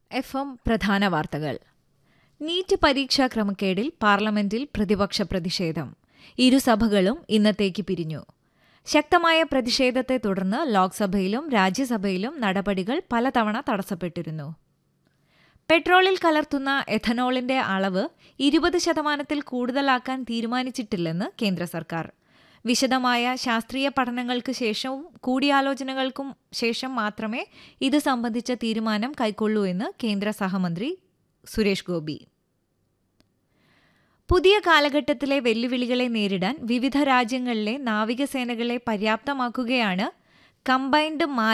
F M പ്രധാന വാർത്തകൾ NEET പരീക്ഷാ ക്രമക്കേടിൽ പാർലമെന്റിൽ പ്രതിപക്ഷ പ്രതിഷേധം ഇരുസഭകളും ഇന്നത്തേക്ക് പിരിഞ്ഞു ശക്തമായ പ്രതിഷേധത്തെ തുടർന്ന് ലോക്സഭയിലും രാജ്യസഭയിലും നടപടികൾ പലതവണ തടസ്സപ്പെട്ടിരുന്നു പെട്രോളിൽ കലർത്തുന്ന എഥനോളിന്റെ അളവ് ഇരുപത് ശതമാനത്തിൽ കൂടുതലാക്കാൻ തീരുമാനിച്ചിട്ടില്ലെന്ന് കേന്ദ്ര സർക്കാർ വിശദമായ ശാസ്ത്രീയ പഠനങ്ങൾക്ക് ശേഷവും കൂടിയാലോചനകൾക്കും ശേഷം മാത്രമേ ഇത് സംബന്ധിച്ച തീരുമാനം കൈക്കൊള്ളൂ എന്ന് കേന്ദ്ര സഹമന്ത്രി സുരേഷ് ഗോപി പുതിയ കാലഘട്ടത്തിലെ വെല്ലുവിളികളെ നേരിടാൻ വിവിധ രാജ്യങ്ങളിലെ നാവികസേനകളെ പര്യാപ്തമാക്കുകയാണ് കമ്പൈൻഡ്